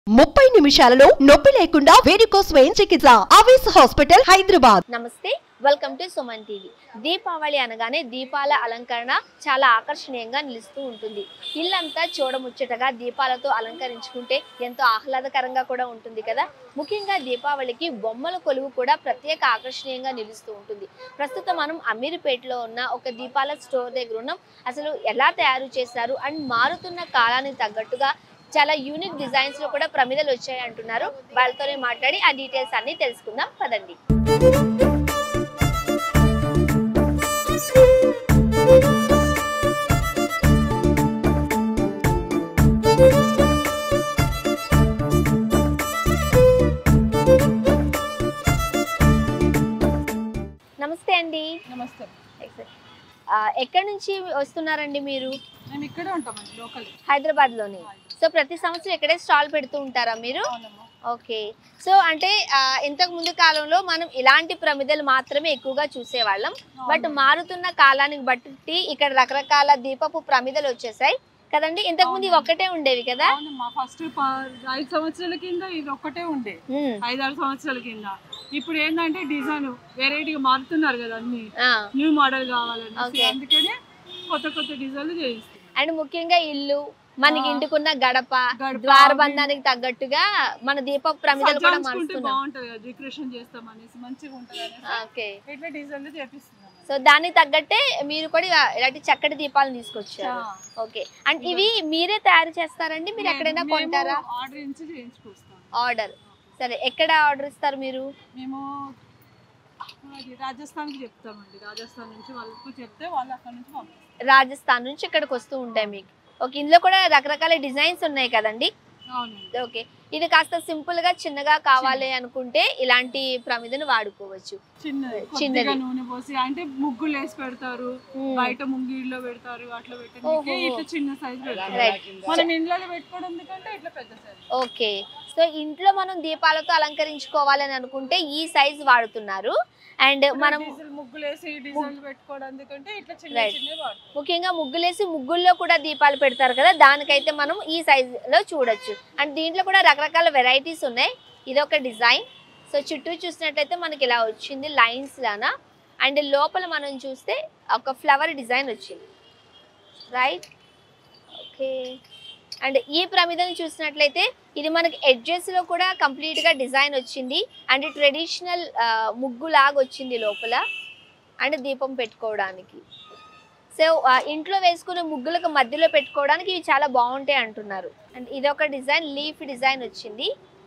ముప్పై నిమిషాలలో నొప్పి లేకుండా వేడికోస్ స్వయం చికిత్స ఆవేశ హాస్పిటల్ హైదరాబాద్ నమస్తే welcome to Suman TV Deepavali అనగానే దీపాల అలంకరణ చాలా ఆకర్షణీయంగా నిలుస్తూ ఉంటుంది ఇల్లంతా చూడముచ్చటగా దీపాలతో అలంకరించుకుంటే ఎంతో ఆహ్లాదకరంగా కూడా ఉంటుంది కదా ముఖ్యంగా దీపావళికి బొమ్మల కొలువు కూడా ప్రత్యేక ఆకర్షణీయంగా నిలుస్తూ ఉంటుంది ప్రస్తుతం మనం అమీర్పేటలో ఉన్న ఒక దీపాల స్టోర్ దగ్గర ఉన్నాం అసలు ఎలా తయారు చేశారు అండ్ మారుతున్న కాలానికి తగ్గట్టుగా చాలా యూనిక్ డిజైన్స్ లో కూడా ప్రమిదలు వచ్చాయి అంటున్నారు వాళ్ళతోనే మాట్లాడి ఆ డీటెయిల్స్ అన్ని తెలుసుకుందాం పదండి నమస్తే అండి నమస్తే ఆ, ఎక్కడి నుంచి వస్తున్నారండి మీరు మేము ఇక్కడే ఉంటామండి లోకల్ హైదరాబాద్ లోని సో ప్రతి సంవత్సరం ఇక్కడే స్టాల్ పెడుతూ ఉంటారా మీరు అవునమ్మా ఓకే సో అంటే ఆ, ఇంతకు ముందు కాలంలో మనం ఇలాంటి ప్రమిదలు మాత్రమే ఎక్కువగా చూసేవాళ్ళం బట్ మారుతున్న కాలానికి బట్టి ఇక్కడ రకరకాల దీపపు ప్రమిదలు వచ్చేసాయి కదండి ఇంతకు ముందు ఇవి ఒక్కటే ఉండేవి కదా అవునమ్మా ఫస్ట్ ఐదు సంవత్సరాల కింద ఇది ఒక్కటే ఉండే ఉమ్, ఐదారు సంవత్సరాల కింద ఇప్పుడు ఏంటంటే డిజైన్ వెరైటీగా మారుతున్నారు కదా అన్ని ఆ, న్యూ మోడల్ కావాలని Okay. అందుకనే కొత్త కొత్త డిజైన్లు చేయిస్తాం అండ్ ముఖ్యంగా ఇల్లు మనకి ఆ. ఇంటికున్న గడప గడప, ద్వారబంధానికి తగ్గట్టుగా మన దీప ప్రమిదలు కూడా సజ్జాయించుకుంటే మారుస్తున్నాం బాగుంటది కదా డెకరేషన్ చేస్తాం అనేసి మంచిగా ఉంటది అనేసి ఓకే ఇట్లా డిజైన్లు చేపిస్తున్నాం సో దానికి తగ్గట్టే మీరు కూడా ఇలాంటి చక్కటి దీపాలు తీసుకొచ్చారు ఓకే అండ్ ఇవి మీరే తయారు చేస్తారండి మీరు ఎక్కడైనా కొంటారా ఆర్డర్ ఇచ్చి చేయించుకొస్తాం ఆర్డర్ సరే ఎక్కడ ఆర్డర్ ఇస్తారు మీరు మేము అది రాజస్థాన్కి చెప్తామండి రాజస్థాన్ నుంచి వాళ్ళకు చెప్తే వాళ్ళు అక్కడ నుంచి పంపిస్తారు రాజస్థాన్ నుంచి ఇక్కడికి వస్తూ ఉంటాయి మీకు ఓకే ఇందులో కూడా రకరకాల డిజైన్స్ ఉన్నాయి కదండి అవునండి ఓకే ఇది కాస్త సింపుల్ గా చిన్నగా కావాలి అనుకుంటే ఇలాంటి ప్రమిదను వాడుకోవచ్చు చిన్నది చిన్నది. కొద్దిగా నూనె పోసి అంటే ముగ్గులు వేసి పెడతారు మ్మ్. బయట ముంగిళ్ళలో పెడతారు అట్లా పెట్టడానికి ఓహో. ఇట్లా చిన్న సైజ్ పెడతారు రైట్ మనం ఇంట్లో పెట్టుకోవడం ఎందుకంటే ఇట్లా పెద్ద సైజ్ ఓకే సో ఇంట్లో మనం దీపాలతో అలంకరించుకోవాలని అనుకుంటే ఈ సైజ్ వాడుతున్నారు అండ్ మనం డీజిల్ ముగ్గులు వేసి డిజైన్ పెట్టుకోవడం ఎందుకంటే ఇట్లా చిన్న Right. చిన్న వాడతారు ముఖ్యంగా ముగ్గులేసి ముగ్గుల్లో కూడా దీపాలు పెడతారు కదా దానికైతే మనం ఈ size లో చూడొచ్చు అండ్ దీంట్లో కూడా రకరకాల వెరైటీస్ ఉన్నాయి ఇది ఒక డిజైన్ సో చుట్టూ చూసినట్లయితే మనకి ఇలా వచ్చింది లైన్స్ లానా అండ్ లోపల మనం చూస్తే ఒక ఫ్లవర్ డిజైన్ వచ్చింది రైట్ ఓకే అండ్ ఈ ప్రమిదను చూసినట్లయితే ఇది మనకి edges లో కూడా complete గా డిజైన్ వచ్చింది అండ్ ట్రెడిషనల్ ముగ్గు లాగా వచ్చింది లోపల అండ్ దీపం పెట్టుకోవడానికి సో ఆ, ఇంట్లో వేసుకునే ముగ్గులకు మధ్యలో పెట్టుకోవడానికి ఇవి చాలా బాగుంటాయి అంటున్నారు అండ్ ఇదొక డిజైన్ లీఫ్ డిజైన్ వచ్చింది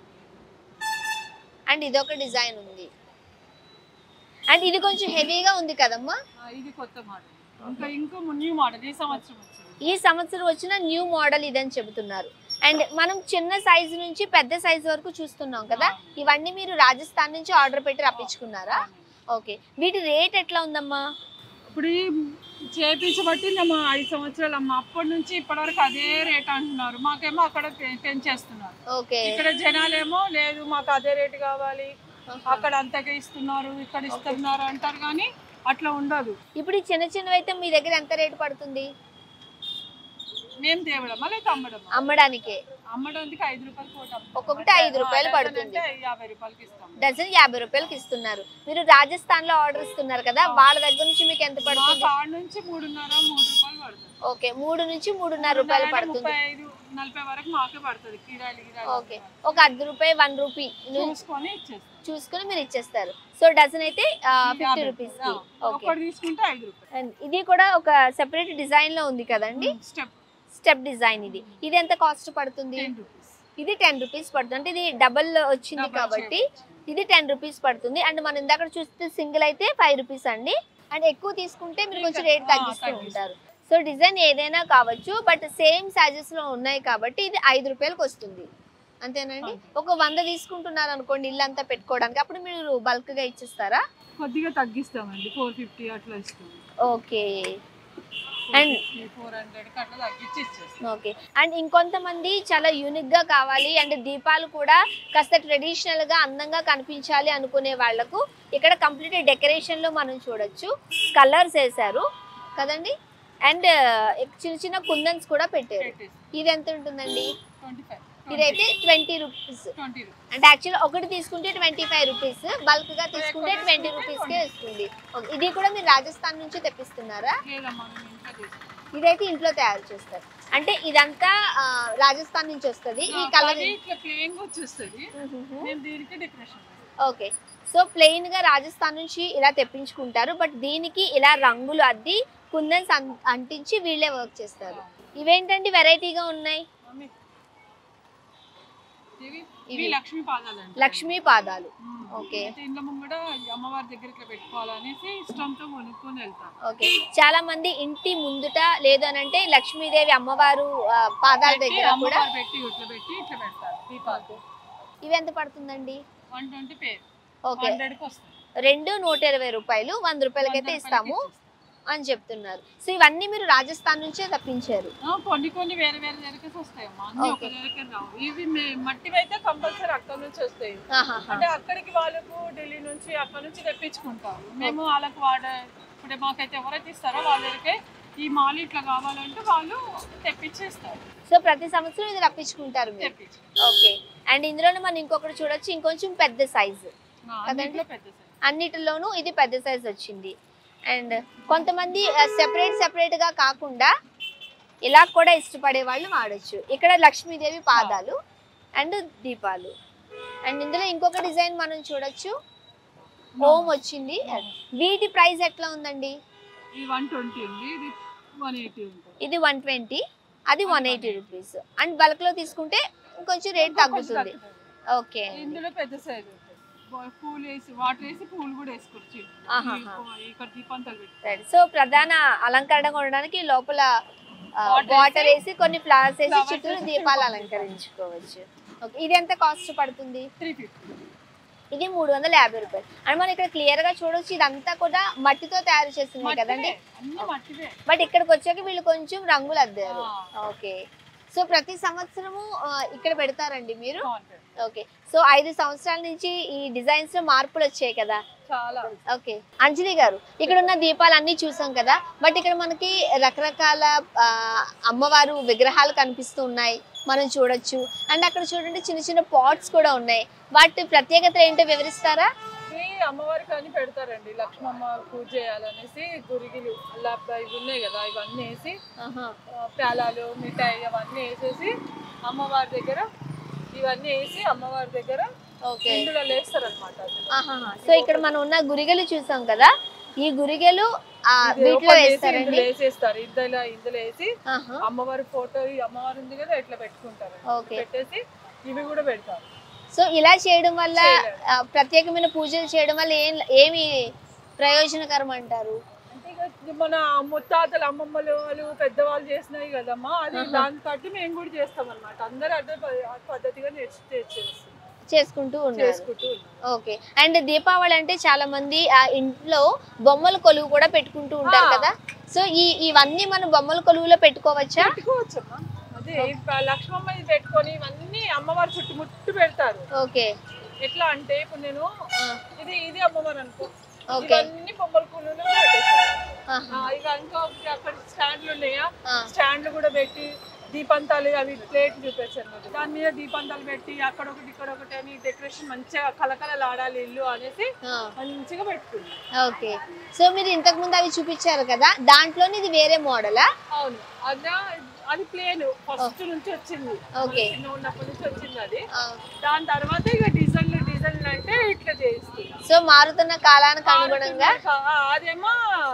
అండ్ ఇదొక డిజైన్ ఉంది అండ్ ఇది కొంచెం హెవీగా ఉంది కదమ్మా ఆ, ఇది కొత్త మోడల్ ఇంకా ఇంకో న్యూ మోడల్ ఈ సంవత్సరం వచ్చింది ఈ సంవత్సరం వచ్చిన న్యూ మోడల్ ఇదని చెబుతున్నారు అండ్ మనం చిన్న సైజు నుంచి పెద్ద సైజు వరకు చూస్తున్నాం కదా ఇవన్నీ మీరు రాజస్థాన్ నుంచి ఆర్డర్ పెట్టి రప్పించుకున్నారా ఓకే వీటి రేట్ ఎట్లా ఉందమ్మా ఇప్పుడు ఈ చేపించబట్టి మేము ఐదు సంవత్సరాలు అమ్మ అప్పటి నుంచి ఇప్పటి వరకు అదే రేట్ అంటున్నారు మాకేమో అక్కడ పె- పెంచేస్తున్నారు ఓకే ఇక్కడ జనాలేమో లేదు మాకు అదే రేటు కావాలి అక్కడ అంతగా ఇస్తున్నారు ఇక్కడ ఇస్తున్నారు అంటారు కానీ అట్లా ఉండదు ఇప్పుడు ఈ చిన్న చిన్నవి అయితే మీ దగ్గర ఎంత రేటు పడుతుంది మేము తేవడమా లేదా అమ్మడమా అమ్మడానికే అమ్మడానికి ఐదు రూపాయలు కోట అమ్ముతాం. ఒక్కొక్కటి ఐదు రూపాయలు ఆ, డజన్ పడుతుంది. అంటే యాభై రూపాయలకి ఇస్తాం డజన్ యాభై రూపాయలకి ఇస్తున్నారు మీరు రాజస్థాన్ లో ఆర్డర్ ఇస్తున్నారు కదా వాళ్ళ దగ్గర నుంచి మీకు ఎంత మా పడుతుంది కాడ నుంచి మూడున్నర మూడు రూపాయలు పడుతుంది ఓకే మూడు నుంచి మూడున్నర రూపాయలు మూడున్నర అంటే పడుతుంది ముప్పై ఐదు నలభై వరకు మాకే పడుతుంది కిరాయిలు గిరాయిలు ఓకే ఒక అర్ధ రూపాయి వన్ రూపీ చూసుకొని ఇచ్చేస్తాం చూసుకుని మీరు ఇచ్చేస్తారు సో డజన్ అయితే ఫిఫ్టీ యాభై. రూపీస్ ఆ, ఓకే ఒక్కటి తీసుకుంటే ఐదు రూపాయలు అండ్ ఇది కూడా ఒక సెపరేట్ డిజైన్ లో ఉంది కదండి స్టెప్ స్టెప్ డిజైన్ ఇది ఇది ఎంత కాస్ట్ పడుతుంది టెన్ రూపీస్ ఇది టెన్ రూపీస్ పడుతుంది అంటే ఇది డబల్ వచ్చింది Double కాబట్టి ఇది టెన్ రూపీస్ పడుతుంది అండ్ మనం ఇందాక చూస్తే సింగిల్ అయితే ఫైవ్ రూపీస్ అండి అండ్ ఎక్కువ తీసుకుంటే మీరు కొంచెం రేట్ ఆ, తగ్గిస్తూ తగ్గిస్తాం. ఉంటారు సో డిజైన్ ఏదైనా కావచ్చు బట్ సేమ్ సైజెస్ లో ఉన్నాయి కాబట్టి ఇది ఐదు రూపాయలకు వస్తుంది అంతేనండి అంతే. ఒక వంద తీసుకుంటున్నారు అనుకోండి ఇల్లు అంతా పెట్టుకోవడానికి అప్పుడు మీరు బల్క్ గా ఇచ్చేస్తారా కొద్దిగా తగ్గిస్తామండి ఫోర్ ఫిఫ్టీ అట్లా ఇస్తాం ఓకే And- ఫోర్ హండ్రెడ్ అట్లా తగ్గించి ఇచ్చేస్తాం ఓకే అండ్ ఇంకొంతమంది చాలా యూనిక్ గా కావాలి అండ్ దీపాలు కూడా కాస్త ట్రెడిషనల్ గా అందంగా కనిపించాలి అనుకునే వాళ్ళకు ఇక్కడ కంప్లీట్ డెకరేషన్ లో మనం చూడొచ్చు కలర్స్ వేశారు కదండి అండ్ చిన్న చిన్న కుందన్స్ కూడా పెట్టారు పెట్టేసి ఇది ఎంత ఉంటుందండి ట్వంటీ ఫైవ్ ఇదైతే ట్వంటీ రూపీస్ ట్వంటీ అంటే యాక్చువల్ ఒకటి తీసుకుంటే ట్వంటీ ఫైవ్ రూపీస్ బల్క్ గా తీసుకుంటే ట్వంటీ రూపీస్ కే వస్తుంది Okay. ఇది కూడా మీరు రాజస్థాన్ నుంచి తెప్పిస్తున్నారా లేదమ్మా మేము ఇంట్లో చేస్తాం ఇదైతే ఇంట్లో తయారు చేస్తారు అంటే ఇదంతా ఆ, రాజస్థాన్ నుంచి వస్తుంది ఈ కలర్ అది ఇట్లా ప్లేన్ గా వచ్చేస్తుంది మేము దీనికి డెకరేషన్ ఓకే సో ప్లెయిన్ గా రాజస్థాన్ నుంచి ఇలా తెప్పించుకుంటారు బట్ దీనికి ఇలా రంగులు అద్ది కుందన్స్ అం- అంటించి వీళ్ళే వర్క్ చేస్తారు ఇవేంటండి వెరైటీగా ఉన్నాయి మమ్మీ ఇవి ఇవి. ఇవి లక్ష్మీ పాదాలండి లక్ష్మీ పాదాలు మ్మ్. ఓకే. అయితే ఇంట్లో ముంగడ అమ్మవారి దగ్గర ఇట్లా పెట్టుకోవాలనేసి ఇష్టంతో కొనుక్కొని వెళ్తాం ఓకే చాలా మంది ఇంటి ముందుట లేదు అని అంటే లక్ష్మీదేవి అమ్మవారు ఆ, పాదాల పెట్టి దగ్గర కూడా అమ్మవారు పెట్టి ఇట్లా పెట్టి ఇట్లా పెడతారు దీపాలు ఇవి ఎంత పడుతుందండి వన్ ట్వంటీ పేరు ఓకే హండ్రెడ్కి వస్తుంది రెండు నూట ఇరవై రూపాయలు వంద రూపాయలకైతే వంద ఇస్తాము రూపాయలకి అని చెప్తున్నారు సో ఇవన్నీ మీరు రాజస్థాన్ నుంచే తప్పించారు ఆ, కొన్ని కొన్ని వేరే వేరే దగ్గరికి వస్తాయమ్మా అన్ని ఒక ఓకే. దగ్గరికి రావు ఇవి మే- మట్టివి అయితే కంపల్సరీ అక్కడ నుంచి వస్తాయి ఆహాహా. అంటే అక్కడికి వాళ్ళకు ఢిల్లీ నుంచి అక్కడ నుంచి తెప్పించుకుంటారు మేము వాళ్ళకు వాడ ఇప్పుడు మాకైతే ఎవరైతే ఇస్తారో వాళ్ళ దగ్గరికి ఈ మాల్ ఇట్లా కావాలంటే వాళ్ళు తెప్పించేస్తారు సో ప్రతి సంవత్సరం ఇది రప్పించుకుంటారు మీరు తెప్పించి ఓకే అండ్ ఇందులోనే మనం ఇంకొకటి చూడొచ్చు ఇంకొంచెం పెద్ద సైజు అన్నింటిలో పెద్ద size. అన్నిటిలోనూ ఇది పెద్ద సైజ్ వచ్చింది అండ్ కొంతమంది సెపరేట్ సెపరేట్ గా కాకుండా ఇలా కూడా ఇష్టపడే వాళ్ళు వాడచ్చు ఇక్కడ లక్ష్మీదేవి పాదాలు అండ్ దీపాలు అండ్ ఇందులో ఇంకొక డిజైన్ మనం చూడొచ్చు ఓం వచ్చింది వీటి ప్రైస్ ఎట్లా ఉందండి ఈ వన్ ట్వంటీ ఉంది ఇది వన్ ఎయిటీ ఉంటుంది ఇది వన్ ట్వంటీ అది one eighty rupees and bulk లో తీసుకుంటే కొంచెం రేట్ తగ్గుతుంది ఓకే ఇందులో పెద్ద సైజ్ ఉంటుంది బా- పూలు వేసి వాటర్ వేసి పూలు కూడా వేసుకోవచ్చు ఆహాహా. ఈ- ఇక్కడ దీపంతలు పెట్టి రైట్ సో ప్రధాన అలంకరణగా ఉండడానికి లోపల Water వాటర్ వేసి, వేసి కొన్ని ఫ్లవర్స్ వేసి flowers చుట్టూ వేసి దీపాలు చుట్టూ అలంకరించుకోవచ్చు ఓకే ఇది ఎంత కాస్ట్ పడుతుంది త్రీ ఫిఫ్టీ ఇది మూడు వందల యాభై రూపాయలు అండ్ మనం ఇక్కడ క్లియర్ గా చూడొచ్చు ఇదంతా కూడా మట్టితో తయారు చేసింది కదండి అన్ని మట్టివే బట్ ఇక్కడికి వచ్చాక వీళ్ళు కొంచెం రంగులు అద్దారు ఆ. ఓకే సో ప్రతి సంవత్సరము ఆ, ఇక్కడ పెడతారండి మీరు బాగుంటుంది ఓకే సో ఐదు సంవత్సరాల నుంచి ఈ డిజైన్స్ లో మార్పులు వచ్చాయి కదా చాలా ఓకే అంజలి గారు ఇక్కడ ఉన్న దీపాలు అన్ని చూసాం కదా బట్ ఇక్కడ మనకి రకరకాల ఆ, అమ్మవారు విగ్రహాలు కనిపిస్తూ ఉన్నాయి మనం చూడొచ్చు అండ్ అక్కడ చూడండి చిన్న చిన్న పాట్స్ కూడా ఉన్నాయి వాటి ప్రత్యేకత ఏంటో వివరిస్తారా ఈ అమ్మవారికి అని పెడతారండి లక్ష్మమ్మ పూజ చేయాలనేసి గురిగిలు అలా ఇవి ఉన్నాయి కదా ఇవన్నీ వేసి ఆ, పేలాలు మిఠాయి అవన్నీ వేసేసి అమ్మవారి దగ్గర ఇవన్నీ వేసి అమ్మవారి దగ్గర ఓకే ఇందులో లేస్తారు అనమాట సో ఇక్కడ మనం ఉన్న గురిగలు చూసాం కదా ఈ గురిగలు ఆ, వీటిలో వేస్తారండి వేసేస్తారు ఇందులో ఇందులో వేసి ఆహా. అమ్మవారి ఫోటో ఈ అమ్మవారు ఉంది కదా ఇట్లా పెట్టుకుంటారు ఓకే పెట్టేసి ఇవి కూడా పెడతారు సో ఇలా చేయడం వల్ల చేయలేరు. ఆ, ప్రత్యేకమైన పూజలు చేయడం వల్ల ఏం ఏమి ప్రయోజనకరం అంటారు అంటే ఇక మన ముత్తాతలు అమ్మమ్మలు వాళ్ళు పెద్దవాళ్ళు చేసినాయి కదమ్మా అది దాన్ని బట్టి మేము కూడా చేస్తాం అనమాట అందరూ అదే ప- పద్ధతిగా నేర్చు చేస్తున్నాం చేసుకుంటూ ఉన్నారు చేసుకుంటూ ఉన్నాం ఓకే అండ్ దీపావళి అంటే చాలా మంది ఆ ఇంట్లో బొమ్మల కొలువు కూడా పెట్టుకుంటూ ఉంటారు ఆ. కదా సో ఈ ఇవన్నీ మనం బొమ్మల కొలువులో పెట్టుకోవచ్చా పెట్టుకోవచ్చమ్మా అదే ఇప్పుడు లక్ష్మమ్మ ఇది పెట్టుకొని ఇవన్నీ అమ్మవారి చుట్టుముట్టు పెడతారు ఓకే ఎట్లా అంటే ఇప్పుడు నేను ఆ, ఇది ఇది అమ్మవారు అనుకో ఓకే ఇవన్నీ బొమ్మల కూలీలు పెట్టేశారు ఆహా. ఆ, ఇక ఇంకా అక్కడ స్టాండ్లు ఉన్నాయా ఆ, స్టాండ్లు కూడా పెట్టి దీపంతాలు అవి ప్లేట్ చూపించారు నాకు. దాని మీద దీపంతాలు పెట్టి అక్కడ ఒకటి ఇక్కడ ఒకటి అని డెకరేషన్ మంచిగా కలకలలాడాలి ఇల్లు అనేసి ఆ, మంచిగా పెట్టుకుంది ఓకే సో మీరు ఇంతకు ముందు అవి చూపించారు కదా దాంట్లోనే ఇది వేరే మోడలా అవును అదా అది ప్లేన్ ఫస్ట్ నుంచి వచ్చింది ఓకే. మన చిన్న ఉన్నప్పటి నుంచి వచ్చింది అది ఆ, దాని తర్వాత ఇక డిజైన్లు డిజైన్లు అంటే ఇట్లా చేస్తుంది సో మారుతున్న కాలానికి అనుగుణంగా ఆ, అదేమో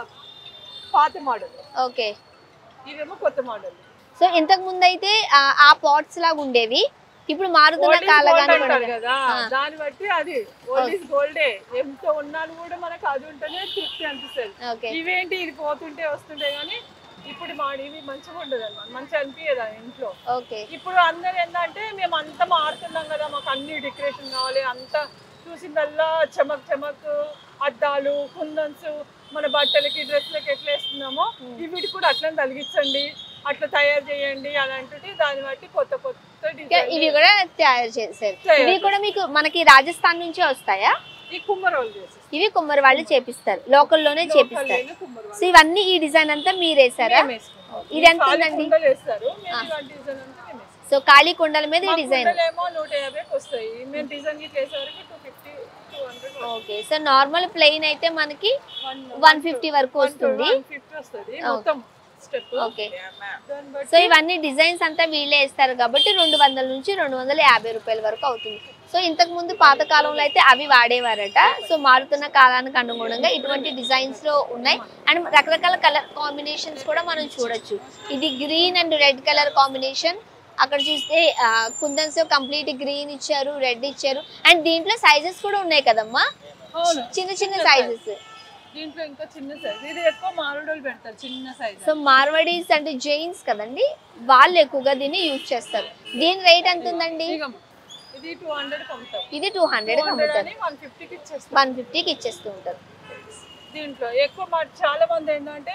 పాత మోడల్ ఓకే ఇదేమో కొత్త మోడల్ సో ఇంతకు ముందు అయితే ఆ, ఆ పాట్స్ లాగా ఉండేవి ఇప్పుడు మారుతున్న Gold is gold కాలానికి అంటారు అనుగుణంగా కదా ఆ. దాన్ని బట్టి అది గోల్డ్ ఇస్ గోల్డే ఎంత ఉన్నాను కూడా మనకు అది ఉంటేనే తృప్తి అనిపిస్తుంది ఓకే ఇవేంటి ఇది పోతుంటే వస్తుంటే గానీ ఇప్పుడు మా ఇవి మంచిగా ఉండదు అనమాట మంచిగా అనిపించదు అది ఇంట్లో ఓకే ఇప్పుడు అందరు ఏంటంటే మేము అంతా మారుతున్నాం కదా మాకు అన్ని డెకరేషన్ కావాలి అంతా చూసిందల్లా చమక్ చమక్ అద్దాలు కుందన్స్ మన బట్టలకి డ్రెస్లకి ఎట్లా వేస్తున్నామో వీటి కూడా అట్లా తలిగించండి అట్లా తయారు చేయండి అని అంటుంటే దాన్ని బట్టి కొత్త కొత్త ఇంకా డిజైన్ ఇవి కూడా తయారు చేశారు తయారు ఇవి కూడా మీకు మనకి రాజస్థాన్ నుంచే వస్తాయా ఈ కుమ్మరోలు చేసేస్తాం ఇవి కుమ్మరి వాళ్ళు చేపిస్తారు లోకల్లోనే చేపిస్తారు లోకల్లోనే కుమ్మరి సో ఇవన్నీ ఈ డిజైన్ అంతా మీరు వేసారా మేము వేసుకుంటాం. ఇది ఎంత ఖాళీ ఉందండి? కుండలు వేస్తారు మేము ఇలాంటి డిజైన్ అంతా మేము వేసుకుంటాం. సో ఖాళీ కుండల మీద ఈ మా డిజైన్ కుండలేమో నూట యాభైకి వస్తాయి మేము డిజైన్ గిట్ల వేసేవరకు two fifty two hundred okay so normal plain అయితే మనకి వన్ ఫిఫ్టీ వరకు వస్తుంది ఫిఫ్టీ వస్తుంది మొత్తం స్టెప్ ఓకే దాన్ని బట్టి సో ఇవన్నీ డిజైన్స్ అంతా వీళ్ళే ఇస్తారు కాబట్టి రెండు వందల నుంచి రెండు వందల యాభై రూపాయల వరకు అవుతుంది సో ఇంతకు ముందు పాత కాలంలో అయితే అవి వాడేవారట సో మారుతున్న కాలానికి అనుగుణంగా ఇటువంటి డిజైన్స్ లో ఉన్నాయి అండ్ రకరకాల కలర్ కాంబినేషన్స్ కూడా మనం చూడొచ్చు ఇది green and red colour combination అక్కడ చూస్తే కుందన్స్ కంప్లీట్ గ్రీన్ ఇచ్చారు రెడ్ ఇచ్చారు అండ్ దీంట్లో సైజెస్ కూడా ఉన్నాయి కదమ్మా అవును చిన్న చిన్న సైజెస్ దీంట్లో ఇంకా చిన్న సైజ్ ఇది ఎక్కువ మారుడోలు పెడతారు చిన్న సైజ్ సో మార్వడీస్ అంటే జైన్స్ కదండి వాళ్ళు ఎక్కువగా దీన్ని యూజ్ చేస్తారు దీని రేట్ ఎంత ఉందండి ఇది టూ హండ్రెడ్ అమ్ముతాం ఇది టూ హండ్రెడ్ టూ హండ్రెడ్ అమ్ముతారు అని వన్ ఫిఫ్టీకి ఇచ్చేస్తాం వన్ ఫిఫ్టీకి ఇచ్చేస్తూ ఉంటారు దీంట్లో ఎక్కువ మా చాలా మంది ఏంటంటే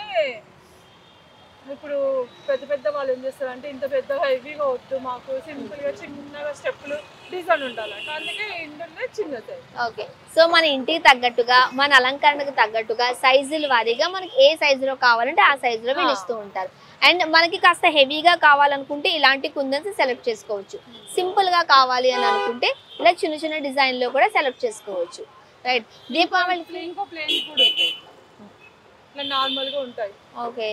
ఇప్పుడు పెద్ద పెద్ద వాళ్ళు ఏం చేస్తారు అంటే ఇంత పెద్దగా హెవీగా వద్దు మాకు సింపుల్ గా చిన్నగా స్టెప్పులు డిజైన్ ఉండాలంట అందుకే ఇందులో చిన్న సైజ్ ఓకే సో మన ఇంటికి తగ్గట్టుగా మన అలంకరణకు తగ్గట్టుగా సైజుల వారీగా మనకి ఏ సైజులో కావాలంటే ఆ సైజులో వీళ్ళు ఇస్తూ ఉంటారు అండ్ మనకి కాస్త హెవీగా కావాలనుకుంటే ఇలాంటి కుందన్స్ సెలెక్ట్ చేసుకోవచ్చు సింపుల్ గా కావాలి అని అనుకుంటే ఇలా చిన్న చిన్న డిజైన్ లో కూడా సెలెక్ట్ చేసుకోవచ్చు రైట్ దీపావళి ఇంకో ప్లేన్ కూడా ఉంటాయి ఇట్లా నార్మల్ గా ఉంటాయి ఓకే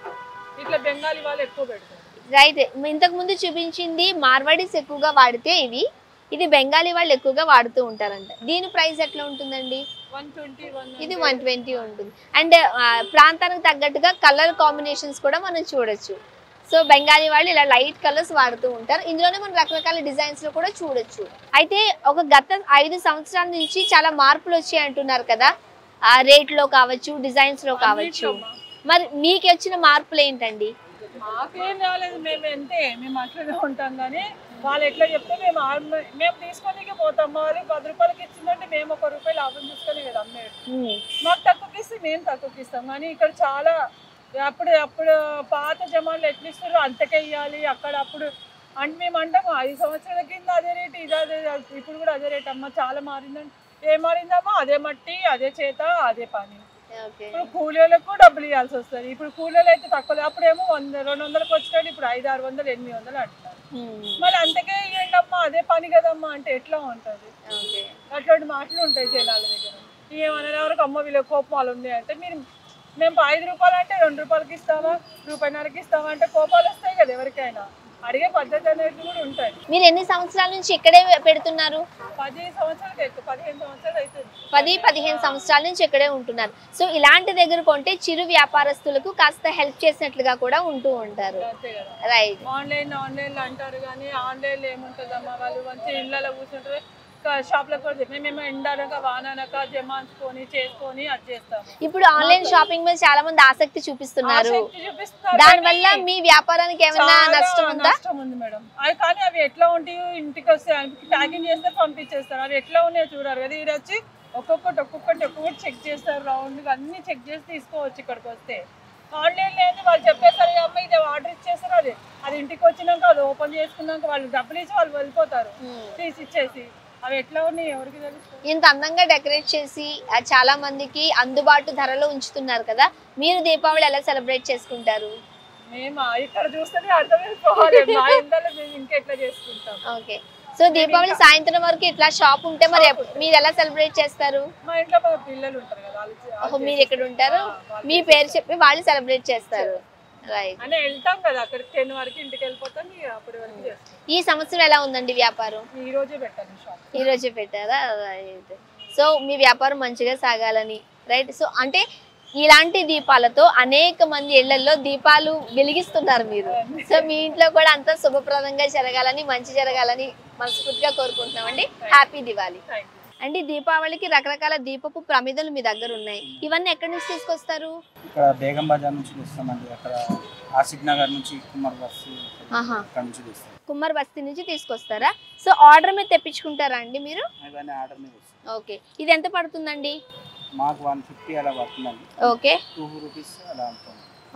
ఇట్లా బెంగాలీ వాళ్ళు ఎక్కువ పెడతారు రైట్ ఇంతకు ముందు చూపించింది మార్వాడీస్ ఎక్కువగా వాడితే ఇవి ఇది బెంగాలీ వాళ్ళు ఎక్కువగా వాడుతూ ఉంటారంట దీని ప్రైస్ ఎట్లా ఉంటుందండి వన్ ట్వంటీ వన్ ఇది వన్ ట్వంటీ ఉంటుంది అండ్ ప్రాంతానికి తగ్గట్టుగా కలర్ కాంబినేషన్స్ కూడా మనం చూడొచ్చు సో బెంగాలీ వాళ్ళు ఇలా లైట్ కలర్స్ వాడుతూ ఉంటారు ఇందులోనే మనం రకరకాల డిజైన్స్ లో కూడా చూడొచ్చు అయితే ఒక గత ఐదు సంవత్సరాల నుంచి చాలా మార్పులు వచ్చాయి అంటున్నారు కదా ఆ రేట్ లో కావచ్చు డిజైన్స్ లో కావచ్చు మరి మీకు వచ్చిన మార్పులు ఏంటండి మాకేం రాలేదు మేము ఎంతే మేము అట్లనే ఉంటాం కానీ వాళ్ళు ఎట్లా చెప్తే మేము ఆరు- మేము తీసుకొని పోతాం వాళ్ళు పది రూపాయలకి ఇచ్చిందంటే మేము ఒక రూపాయి లాభం తీసుకొని కదా అమ్మేది ఉమ్, మాకు తక్కువకి ఇస్తే మేము తక్కువకి ఇస్తాం కానీ ఇక్కడ చాలా అప్పుడు అప్పుడు పాత జమాన్లు ఎట్లా ఇస్తారు అంతకే ఇవ్వాలి అక్కడ అప్పుడు అంటే మేము అంటాము ఐదు సంవత్సరాల కింద అదే రేట్ ఇది అదే ఇప్పుడు కూడా అదే రేట్ అమ్మ చాలా మారిందండి ఏం మారిందమ్మా అదే మట్టి అదే చేత అదే పని ఓకే ఇప్పుడు కూలీలకు డబ్బులు ఇవ్వాల్సి వస్తుంది ఇప్పుడు కూలీలు అయితే తక్కువ అప్పుడేమో వంద రెండు వందలకు వచ్చాడు ఇప్పుడు ఐదు ఆరు వందలు ఎనిమిది వందలు అంటున్నారు ఉమ్, మరి అంతకే ఇవ్వండి అమ్మా అదే పని కదమ్మా అంటే ఎట్లా ఉంటుంది ఓకే అట్లాంటి మాటలు ఉంటాయి జనాల దగ్గర ఏమన్నా వరకు అమ్మ వీళ్ళ కోపాలు ఉన్నాయి అంటే మీరు మేము ఐదు రూపాయలు అంటే రెండు రూపాయలకి ఇస్తామా రూపాయిన్నరకి ఇస్తామా అంటే కోపాలు వస్తాయి కదా ఎవరికైనా అడిగే పద్ధతి అనేది కూడా ఉంటాయి మీరు ఎన్ని సంవత్సరాల నుంచి ఇక్కడే పెడుతున్నారు పది సంవత్సరాలకి ఎక్కువ పదిహేను సంవత్సరాలు అవుతుంది పది పదిహేను సంవత్సరాల నుంచి ఇక్కడే ఉంటున్నారు సో ఇలాంటి దగ్గర కొంటే చిరు వ్యాపారస్తులకు కాస్త హెల్ప్ చేసినట్లుగా కూడా ఉంటూ ఉంటారు అంతే కదా రైట్ ఆన్లైన్ ఆన్లైన్లో అంటారు కానీ ఆన్లైన్లో ఏముంటుందమ్మా వాళ్ళు మంచి ఇళ్ళలో కూర్చుంటారు షాప్లో కూడా మేమేమో ఎండనక వాననక జమాన్చుకొని చేసుకొని అది చేస్తాము ఇప్పుడు ఆన్లైన్ షాపింగ్ మీద చాలా మంది ఆసక్తి చూపిస్తున్నారు ఆసక్తి చూపిస్తున్నారు దాని కానీ వల్ల మీ వ్యాపారానికి ఏమైనా చాలా నష్టం ఉందా నష్టం ఉంది మేడం అవి కానీ అవి ఎట్లా ఉంటాయో ఇంటికి వస్తే ప్యాకింగ్ చేస్తే పంపించేస్తారు అవి ఎట్లా ఉన్నాయో చూడాలి కదా ఇది వచ్చి ఒక్కొక్కటి ఒక్కొక్కటి ఒక్కొక్కటి చెక్ చేస్తారు రౌండ్గా అన్ని చెక్ చేసి తీసుకోవచ్చు ఇక్కడికి వస్తే ఆన్లైన్ లేదు వాళ్ళు చెప్పేసరి అమ్మ ఇది ఆర్డర్ ఇచ్చేస్తారు అది అది ఇంటికి వచ్చినాక అది ఓపెన్ చేసుకున్నాక వాళ్ళు డబ్బులు ఇచ్చి వాళ్ళు వెళ్ళిపోతారు తీసి ఇచ్చేసి అవి ఎట్లా ఉన్నాయి ఎవరికి తెలుసు ఇంత అందంగా డెకరేట్ చేసి ఆ, చాలా మందికి అందుబాటు ధరలో ఉంచుతున్నారు కదా మీరు దీపావళి ఎలా సెలబ్రేట్ చేసుకుంటారు మేము ఇక్కడ చూస్తేనే అర్థమైపోవాలి మా ఇంట్లో మేము ఇంకెట్లా చేసుకుంటాం ఓకే సో దీపావళి సాయంత్రం వరకు ఇట్లా షాప్ ఉంటే మరి ఎప్- మీరు ఎలా సెలబ్రేట్ చేస్తారు మా ఇంట్లో మా పిల్లలు ఉంటారు కదా వాళ్ళు చే- ఓహో మీరు ఎక్కడ ఉంటారు మీ పేరు చెప్పి వాళ్ళు సెలబ్రేట్ చేస్తారు రైట్ అంటే వెళ్తాం కదా అక్కడికి టెన్ వరకు ఇంటికి వెళ్ళిపోతాం ఇక అప్పటి వరకు చేస్తాం ఈ సంవత్సరం ఎలా ఉందండి వ్యాపారం ఈ రోజే పెట్టాను షాప్ ఈ రోజే పెట్టారా రైట్ సో మీ వ్యాపారం మంచిగా సాగాలని రైట్ సో అంటే ఇలాంటి దీపాలతో అనేక మంది ఇళ్లలో దీపాలు వెలిగిస్తున్నారు మీరు సో మీ ఇంట్లో కూడా అంతా శుభప్రదంగా జరగాలని మంచి జరగాలని మనస్ఫూర్తిగా కోరుకుంటున్నామండి హ్యాపీ దివాలి థ్యాంక్ యూ అండి దీపావళికి రకరకాల దీపపు ప్రమిదలు మీ దగ్గర ఉన్నాయి ఇవన్నీ ఎక్కడి నుంచి తీసుకొస్తారు ఇక్కడ బేగం బజార్ నుంచి తెస్తామండి అక్కడ ఆసిఫ్ నగర్ నుంచి కుమార్ బస్సు ఆహా. అక్కడ నుంచి తెస్తాం కుమ్మర్ బస్తీ నుంచి తీసుకొస్తారా సో ఆర్డర్ మీద తెప్పించుకుంటారా అండి మీరు ఇవన్నీ ఆర్డర్ మీద వస్తాయి ఓకే ఇది ఎంత పడుతుందండి మాకు వన్ ఫిఫ్టీ అలా పడుతుందండి ఓకే టూ రూపీస్ అలా ఉంటుంది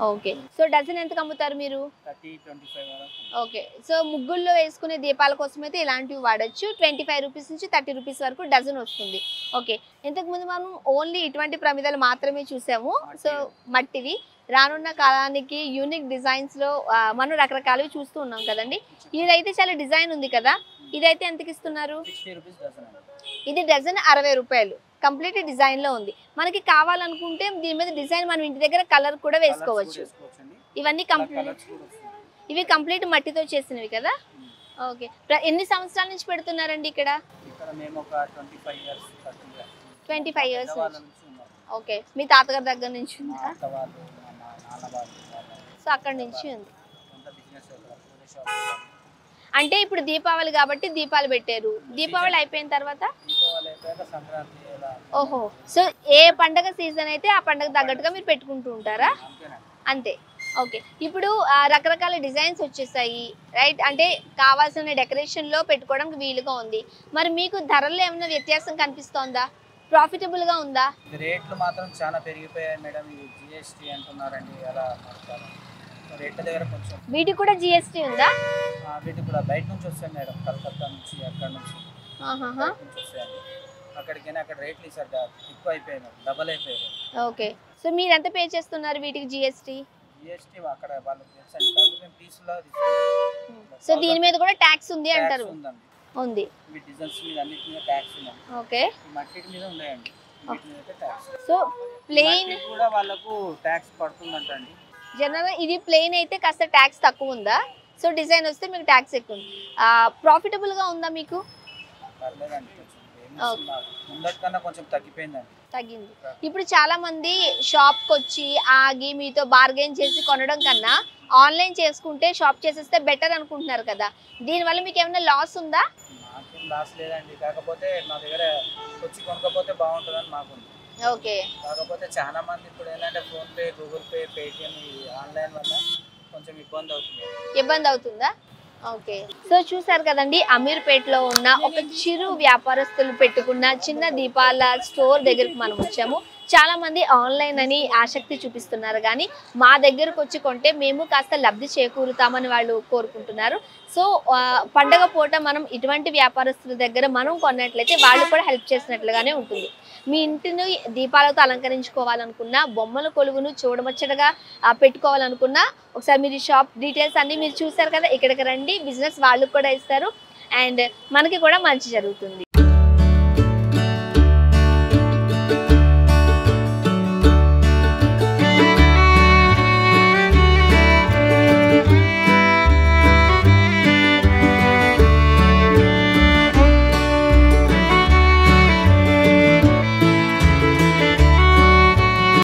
ఓకే సో డజన్ ఎంతకు అమ్ముతారు మీరు థర్టీ ట్వంటీ ఫైవ్ వరకు ఓకే సో ముగ్గుల్లో వేసుకునే దీపాల కోసం అయితే ఇలాంటివి వాడచ్చు ట్వంటీ ఫైవ్ రూపీస్ నుంచి థర్టీ రూపీస్ వరకు డజన్ వస్తుంది ఓకే ఇంతకు ముందు మనం ఓన్లీ ఇటువంటి ప్రమిదలు మాత్రమే చూసాము సో మట్టివి రానున్న కాలానికి యూనిక్ డిజైన్స్ లో ఆ, మనం రకరకాలవి చూస్తూ ఉన్నాం కదండి ఇదైతే చాలా డిజైన్ ఉంది కదా ఇదైతే ఎంతకి ఇస్తున్నారు సిక్స్టీ రూపీస్ డజన్ అండి ఇది డజన్ అరవై రూపాయలు కంప్లీట్ డిజైన్ లో ఉంది మనకి కావాలనుకుంటే దీని మీద డిజైన్ మనం ఇంటి దగ్గర కలర్ కూడా వేసుకోవచ్చు వేసుకోవచ్చండి ఇవన్నీ కంప్లీట్ కలర్స్ కూడా వస్తుంది ఇవి కంప్లీట్ మట్టితో చేసినవి కదా ఓకే ప్ర- ఎన్ని సంవత్సరాల నుంచి పెడుతున్నారండి ఇక్కడ ఇక్కడ మేము ఒక twenty five years thirty years twenty five years వాళ్ళ నుంచి ఉన్నారు ఓకే మీ తాతగారి దగ్గర నుంచి మా ఉందా అత్త వాళ్ళు మా మా నాన్న వాళ్ళు వాళ్ళు సో అక్కడ నుంచి ఉంది అంతా బిజినెస్ పూజ షాప్ అంటే ఇప్పుడు దీపావళి కాబట్టి దీపాలు పెట్టారు దీపావళి అయిపోయిన తర్వాత దీపావళి అయిపోయాక సంక్రాంతి ఇలా ఓహో సో ఏ పండగ సీజన్ అయితే ఆ పండగ తగ్గట్టుగా మీరు పెట్టుకుంటూ ఉంటారా అంతేనండి అంతే ఓకే ఇప్పుడు ఆ, రకరకాల డిజైన్స్ వచ్చేసాయి రైట్ అంటే కావాల్సిన డెకరేషన్ లో పెట్టుకోవడానికి వీలుగా ఉంది మరి మీకు ధరల్లో ఏమైనా వ్యత్యాసం కనిపిస్తోందా ప్రాఫిటబుల్ గా ఉందా ఇది రేట్లు మాత్రం చాలా పెరిగిపోయాయి మేడం ఇది జిఎస్టీ అంటున్నారండి అలా మాట్లాడారు రేట్ల దగ్గర కొంచెం వీటికి కూడా జిఎస్టీ ఉందా ఆ, వీటికి కూడా బయట నుంచి వస్తాయి మేడం కలకత్తా నుంచి అక్కడ నుంచి ఆహాహా. బయట నుంచి వస్తాయండి అక్కడికైనా అక్కడ రేట్లు ఈసారి ఎక్కువ అయిపోయాయి మేడం డబల్ అయిపోయాయి ఓకే సో మీరు ఎంత పే చేస్తున్నారు వీటికి జిఎస్టీ జిఎస్టీ అక్కడ వాళ్ళకి తెలుసు అండి కాకపోతే మేము పీస్లో తీసుకుంటాం సో దీని మీద కూడా ట్యాక్స్ ఉంది అంటారు ఉందండి ఉంది ఇవి డిజైన్స్ మీద అన్నిటి మీద ట్యాక్స్ ఉందండి ఓకే ఈ మట్టి మీద ఉన్నాయండి వీటి మీద అయితే ట్యాక్స్ సో ప్లెయిన్ మట్టికి కూడా వాళ్ళకు ట్యాక్స్ పడుతుందంట అండి జనరల్గా ఇది ప్లెయిన్ అయితే కాస్త ట్యాక్స్ తక్కువ ఉందా సో డిజైన్ వస్తే మీకు ట్యాక్స్ ఎక్కువ ఉంది ప్రాఫిటబుల్ గా ఉందా మీకు పర్లేదండి కొంచెం ఏం చేస్తున్నారు? ముందటి కన్నా కొంచెం తగ్గిపోయిందండి తగ్గింది ఇప్పుడు చాలా మంది షాప్ కి వచ్చి ఆగి మీతో బార్గెన్ చేసి కొనడం కన్నా ఆన్లైన్ చేసుకుంటే షాప్ చేసేస్తే బెటర్ అనుకుంటున్నారు కదా దీనివల్ల మీకు ఏమైనా లాస్ ఉందా మాకేం లాస్ లేదండి కాకపోతే మా దగ్గర వచ్చి కొనుక్కపోతే బాగుంటుందని మాకుంది ఓకే కాకపోతే చాలా మంది ఇప్పుడు ఏంటంటే ఫోన్పే గూగుల్ పే పేటిఎం ఈ ఆన్లైన్ వల్ల కొంచెం ఇబ్బంది అవుతుంది ఇబ్బంది అవుతుందా ఓకే సో చూసారు కదండి అమీర్పేటలో ఉన్న ఒక చిరు వ్యాపారస్తులు పెట్టుకున్న చిన్న దీపాల స్టోర్ దగ్గరికి మనం వచ్చాము చాలా మంది ఆన్లైన్ అని ఆసక్తి చూపిస్తున్నారు కానీ మా దగ్గరకు వచ్చి కొంటే మేము కాస్త లబ్ధి చేకూరుతామని వాళ్ళు కోరుకుంటున్నారు సో ఆ, పండగ పూట మనం ఇటువంటి వ్యాపారస్తుల దగ్గర మనం కొన్నట్లయితే వాళ్ళు కూడా హెల్ప్ చేసినట్లుగానే ఉంటుంది మీ ఇంటిని దీపాలతో అలంకరించుకోవాలనుకున్నా బొమ్మల కొలువును చూడముచ్చటగా ఆ, పెట్టుకోవాలనుకున్నా ఒకసారి మీరు ఈ షాప్ డీటెయిల్స్ అన్ని మీరు చూసారు కదా ఇక్కడికి రండి బిజినెస్ వాళ్ళకి కూడా ఇస్తారు అండ్ మనకి కూడా మంచి జరుగుతుంది